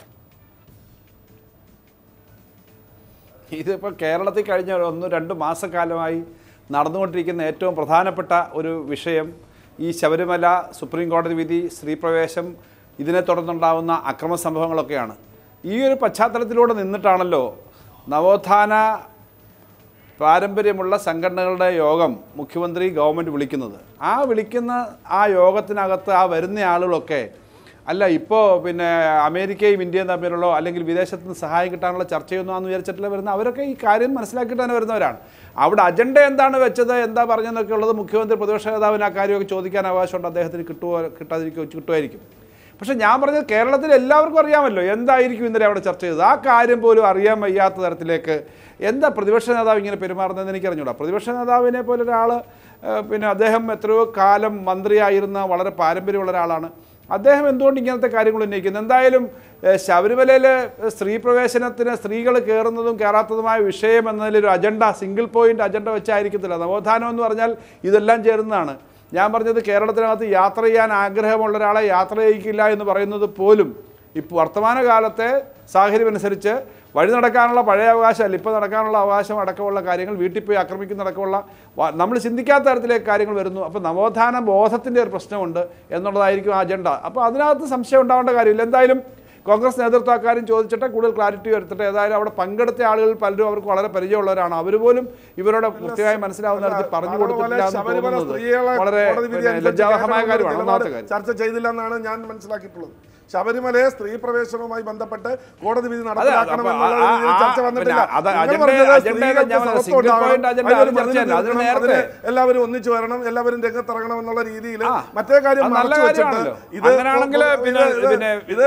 ഇതിപ്പോൾ കേരളത്തിൽ കഴിഞ്ഞ ഒരു ഒന്ന് രണ്ട് മാസക്കാലമായി നടന്നുകൊണ്ടിരിക്കുന്ന ഏറ്റവും പ്രധാനപ്പെട്ട ഒരു വിഷയം ഈ ശബരിമല സുപ്രീം കോടതി വിധി സ്ത്രീപ്രവേശം ഇതിനെ തുടർന്നുണ്ടാകുന്ന അക്രമ സംഭവങ്ങളൊക്കെയാണ് ഈ ഒരു പശ്ചാത്തലത്തിലൂടെ നിന്നിട്ടാണല്ലോ നവോത്ഥാന പാരമ്പര്യമുള്ള സംഘടനകളുടെ യോഗം മുഖ്യമന്ത്രി ഗവൺമെൻറ് വിളിക്കുന്നത് ആ വിളിക്കുന്ന ആ യോഗത്തിനകത്ത് ആ വരുന്ന ആളുകളൊക്കെ അല്ല ഇപ്പോൾ പിന്നെ അമേരിക്കയും ഇന്ത്യയും തമ്മിലുള്ള അല്ലെങ്കിൽ വിദേശത്ത് നിന്ന് സഹായം കിട്ടാനുള്ള ചർച്ചയൊന്നും ആണെന്ന് വിചാരിച്ചിട്ടില്ല വരുന്ന അവരൊക്കെ ഈ കാര്യം മനസ്സിലാക്കിയിട്ട് തന്നെ വരുന്നവരാണ് അവിടെ അജണ്ട എന്താണ് വെച്ചത് എന്താ പറഞ്ഞതെന്നൊക്കെ ഉള്ളത് മുഖ്യമന്ത്രി പ്രതിപക്ഷ നേതാവിന് ആ കാര്യമൊക്കെ ചോദിക്കാൻ അവകാശമുണ്ട് അദ്ദേഹത്തിന് കിട്ടുമോ കിട്ടാതിരിക്കുമോ കിട്ടുമായിരിക്കും പക്ഷെ ഞാൻ പറഞ്ഞത് കേരളത്തിൽ എല്ലാവർക്കും അറിയാമല്ലോ എന്തായിരിക്കും ഇന്നലെ അവിടെ ചർച്ച ചെയ്തത് ആ കാര്യം പോലും അറിയാൻ വയ്യാത്ത തരത്തിലേക്ക് എന്താ പ്രതിപക്ഷ നേതാവ് ഇങ്ങനെ പെരുമാറുന്നതെന്ന് എനിക്ക് അറിഞ്ഞൂടാ പ്രതിപക്ഷ നേതാവിനെ പോലെ ഒരാൾ പിന്നെ അദ്ദേഹം എത്രയോ കാലം മന്ത്രിയായിരുന്ന വളരെ പാരമ്പര്യമുള്ള ഒരാളാണ് അദ്ദേഹം എന്തുകൊണ്ട് ഇങ്ങനത്തെ കാര്യങ്ങൾ ഉന്നയിക്കുന്നത് എന്തായാലും ഏഹ്, ശബരിമലയിൽ സ്ത്രീ പ്രവേശനത്തിന് സ്ത്രീകൾ കയറുന്നതും കയറാത്തതുമായ വിഷയം എന്നതിലൊരു അജണ്ട സിംഗിൾ പോയിന്റ് അജണ്ട വെച്ചായിരിക്കത്തില്ല നവോത്ഥാനം എന്ന് പറഞ്ഞാൽ ഇതെല്ലാം ചേരുന്നതാണ് ഞാൻ പറഞ്ഞത് കേരളത്തിനകത്ത് യാത്ര ചെയ്യാൻ ആഗ്രഹമുള്ള ഒരാളെ യാത്ര ചെയ്യിക്കില്ല എന്ന് പറയുന്നത് പോലും ഇപ്പോൾ വർത്തമാന കാലത്തെ സാഹചര്യം അനുസരിച്ച് വഴി നടക്കാനുള്ള പഴയ അവകാശമല്ല ഇപ്പോൾ നടക്കാനുള്ള അവകാശം അടക്കമുള്ള കാര്യങ്ങൾ വീട്ടിൽ പോയി ആക്രമിക്കുന്നതടക്കമുള്ള വ- നമ്മൾ ചിന്തിക്കാത്ത തരത്തിലേക്ക് കാര്യങ്ങൾ വരുന്നു അപ്പോൾ നവോത്ഥാന ബോധത്തിൻ്റെ ഒരു പ്രശ്നമുണ്ട് എന്നുള്ളതായിരിക്കും ആ അജണ്ട അപ്പോൾ അതിനകത്ത് സംശയം ഉണ്ടാവേണ്ട കാര്യമില്ല എന്തായാലും കോൺഗ്രസ് നേതൃത്വം അക്കാര്യം ചോദിച്ചിട്ട് കൂടുതൽ ക്ലാരിറ്റി വരുത്തിട്ട് ഏതായാലും അവിടെ പങ്കെടുത്ത ആളുകൾ പലരും അവർക്ക് വളരെ പരിചയമുള്ളവരാണ് അവർ പോലും ഇവരോട് കൃത്യമായി മനസ്സിലാവുന്ന തരത്തിൽ പറഞ്ഞു കൊടുത്തിട്ടില്ല എന്ന് ശബരിമല തോന്നുന്നത് സ്ത്രീകളെ വളരെ കോടതി വിധി പിന്നെ അനുസരിച്ച് ലജ്ജാവഹമായ കേരളത്തിൽ കാര്യമാണ് ഒന്നാമത്തെ നിലപാട് കാര്യം ചർച്ച ചെയ്തില്ല എന്നാണ് ഞാൻ മനസ്സിലാക്കിയിട്ടുള്ളത് ശബരിമലയെ സ്ത്രീ പ്രവേശനവുമായി ബന്ധപ്പെട്ട് കോടതി വിധി അതെ, നടപ്പിലാക്കണം അപ്പൊ എന്നുള്ള ആ- രീതിയിൽ ആ- ചർച്ച വന്നിട്ടില്ല പിന്നെ അത് നിങ്ങൾ അജണ്ട- പറഞ്ഞത് അജണ്ട സ്ത്രീകൾക്ക് ഞാൻ പറഞ്ഞത് സമത്വം single ഉണ്ടാവണം, point അജണ്ട അതിനൊരു അത് ചർച്ചയല്ല. പ്രതിനിധി അതിന് തീർക്കണം, നേരത്തെ. അതിന് എല്ലാവരും ഒന്നിച്ചു വരണം എല്ലാവരും രംഗത്തിറങ്ങണം എന്നുള്ള രീതിയിൽ ആ, മറ്റേ കാര്യം അത് നല്ല മറച്ചു വെച്ചിട്ട് കാര്യമാണല്ലോ. ഇത് അങ്ങനെയാണെങ്കിൽ ഇത് പിന്നെ- ഇത് പിന്നെ ഇത്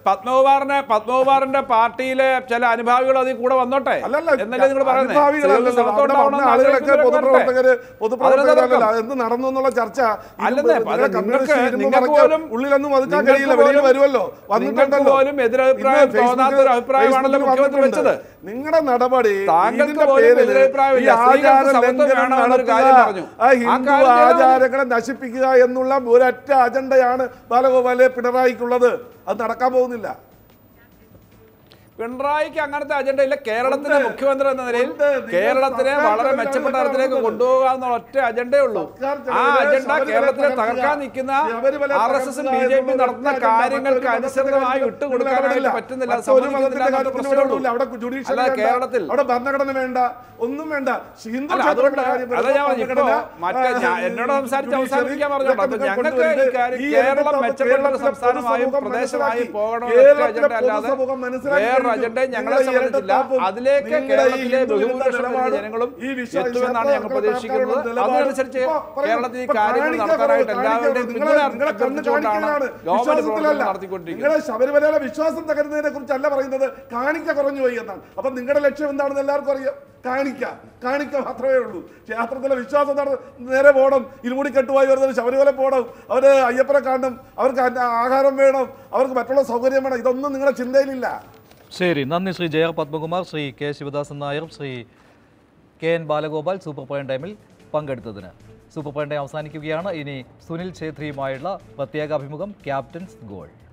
പത്മകുമാറിനെ പത്മകുമാറിന്റെ പാർട്ടിയിലെ ചില അനുഭാവികൾ അതിൽ കൂടെ വന്നോട്ടെ അല്ലല്ല എന്നല്ലേ നിങ്ങൾ പറയുന്നത് അനുഭാവികളല്ലല്ലോ. സ്ത്രീകൾക്ക് അവിടെ സമത്വം വന്ന ഉണ്ടാവണമെന്ന് ആളുകളൊക്കെ ആഗ്രഹിക്കുന്നവർ പൊതുപ്രവർത്തകര് വരട്ടെ. പൊതുപ്രവർത്തകരല്ല അതിനെന്താ എന്ത് നടന്നു എന്നുള്ള ചർച്ച ഇത് അല്ലെന്നേ, അത് നിങ്ങളെ കമ്മ്യൂണിസ്റ്റ് നിങ്ങൾക്ക് ഇരുമ്പ് നിങ്ങൾക്ക് മറയ്ക്കാൻ പോലും ഉള്ളിലൊന്നും ഒതുക്കാൻ നിങ്ങൾക്ക് കഴിയില്ല വെളിയിൽ പോലും- വരുമല്ലോ നിങ്ങൾക്ക് വന്നിട്ടുണ്ടല്ലോ പോലും എതിരഭിപ്രായം ഇന്ന് ഫേസ്ബുക്കിൽ- തോന്നാത്ത ഒരു അഭിപ്രായമാണല്ലോ ഫേസ്ബുക്കിൽ മുഖ്യമന്ത്രി വന്നിട്ടുണ്ട്. വെച്ചത്. നിങ്ങളുടെ നടപടി താങ്കൾക്ക് ഇതിന്റെ പോലും പേരിൽ എതിരഭിപ്രായമില്ല. ഈ സ്ത്രീകൾക്ക് ആചാര സമത്വം ലംഘനം വേണമെന്നൊരു നടത്തുക, കാര്യം പറഞ്ഞു. ആ ആ ഹിന്ദു കാര്യം ചെയ്താൽ മതി. ആചാരങ്ങളെ നശിപ്പിക്കുക എന്നുള്ള ഒരൊറ്റ അജണ്ടയാണ് ബാലഗോപാലെ പിണറായിക്കുള്ളത് അത് നടക്കാൻ പോകുന്നില്ല പിണറായിക്ക് അങ്ങനത്തെ അജണ്ട ഇല്ല കേരളത്തിന്റെ ഉണ്ട്. മുഖ്യമന്ത്രി എന്ന നിലയിൽ ഉണ്ട്. നിങ്ങൾ കേരളത്തിനെ സർക്കാർ വളരെ ചെലവിലാണ് മെച്ചപ്പെട്ട തരത്തിലേക്ക് നടത്തുന്നത്. കൊണ്ടുപോകുക എന്നുള്ള ഒറ്റ അജണ്ടയേ ഉള്ളൂ സർക്കാർ ആ ചെലവില് അജണ്ട ശബരിമല കേരളത്തിനെ തകർക്കുക. തകർക്കാൻ നിൽക്കുന്ന ശബരിമല ആർ എസ് എസും തകർക്കുക ബി ജെ പിയും എന്നുള്ള നടത്തുന്ന ഒറ്റ കാര്യങ്ങൾക്ക് അജണ്ട അനുസൃതമായി മറ്റൊരു വിട്ടുകൊടുക്കാനായിട്ട് മതത്തിന്റെ പറ്റുന്നില്ല മറ്റൊരു സമ്മതിക്കുന്നില്ല മതത്തിന്റെ എന്നൊരു കാര്യത്തിന് പ്രശ്നമേ ഉള്ളൂ. വിരോധമില്ല. അവിടെ judicial അല്ല വേണ്ട. കേരളത്തിൽ അവിടെ ഭരണഘടന വേണ്ട ഒന്നും വേണ്ട ഹിന്ദു അല്ല, ക്ഷേത്രങ്ങളുടെ അതുകൊണ്ട് കാര്യം അതാ ഞാൻ വരുമ്പോൾ പറഞ്ഞത്. ഭരണഘടന, ഇപ്പോ മറ്റേ ഞാൻ- ആ, എന്നോട് സംസാരിച്ച് judiciary അവസാനിപ്പിക്കാൻ പറഞ്ഞോളൂ. ഇതൊക്കെ ഞങ്ങൾക്ക് കൊണ്ടുവരുന്നത് ഈ കാര്യം ഈ കേരളം രംഗത്ത് മെച്ചപ്പെട്ട ഒരു കേരളത്തിലെ സംസ്ഥാനമായും പൊതുസമൂഹം പ്രദേശമായും മനസ്സിലാക്കി. പോകണം ഒറ്റ കേരളത്തിലെ അജണ്ട അല്ലാതെ പൊതുസമൂഹം മനസ്സിലാക്കി വേറൊരു കഴിഞ്ഞു. അജണ്ടയും ഞങ്ങളെ നിങ്ങളുടെ ഈ സംബന്ധിച്ചില്ല ഇരട്ടത്താപ്പും അതിലേക്ക് നിങ്ങളുടെ ഈ കേരളത്തിലെ ഹിന്ദുവിരുദ്ധ ബഹുഭൂരിപക്ഷം വരുന്ന നിലപാടും ജനങ്ങളും ഈ വിശ്വാസ എത്തുമെന്നാണ് ഞങ്ങൾ ക്ഷേത്രങ്ങളെ പ്രതീക്ഷിക്കുന്നത് നിലപാടും അതിനനുസരിച്ച് ഇപ്പോ പറയൂ, കേരളത്തിൽ ഈ ഇപ്പോ കാര്യങ്ങൾ കാണിക്ക നടത്താനായിട്ട് കുറവ്, എല്ലാവരുടെയും കാണിക്ക പിന്തുണ നിങ്ങളെ കണ്ണ് അഭ്യർത്ഥിച്ചുകൊണ്ടാണ് കാണിക്കലാണ് ഗവൺമെന്റ് വിശ്വാസത്തിലല്ല പ്രവർത്തനം നടത്തിക്കൊണ്ടിരിക്കുന്നത് നിങ്ങളെ ശബരിമലയിലെ വിശ്വാസം തകരുന്നതിനെ കുറിച്ചല്ല പറയുന്നത് കാണിക്ക കുറഞ്ഞു പോയി എന്നാണ് അപ്പൊ നിങ്ങളുടെ ലക്ഷ്യം എന്താണെന്ന് എല്ലാവർക്കും അറിയാം കാണിക്ക കാണിക്ക മാത്രമേ ഉള്ളൂ ക്ഷേത്രത്തിലെ വിശ്വാസം നട നേരെ പോകണം ഇരുമുടി കെട്ടുപോയി വരുന്നത് ശബരിമല പോകണം അവര് അയ്യപ്പനെ കാണണം അവർക്ക് അന്ന- ആഹാരം വേണം അവർക്ക് മറ്റുള്ള സൗകര്യം വേണം ഇതൊന്നും നിങ്ങളുടെ ചിന്തയിലില്ല ശരി നന്ദി ശ്രീ ജയർ Padmakumar Shri K Sivadasan Nair Shri K N Balagopal super prime ടൈമിൽ പങ്കെടുത്തതിന് സൂപ്പർ പ്രൈം ടൈം അവസാനിക്കുകയാണ് ഇനി സുനിൽ ഛേത്രിയുമായുള്ള പ്രത്യേക അഭിമുഖം ക്യാപ്റ്റൻസ് ഗോൾ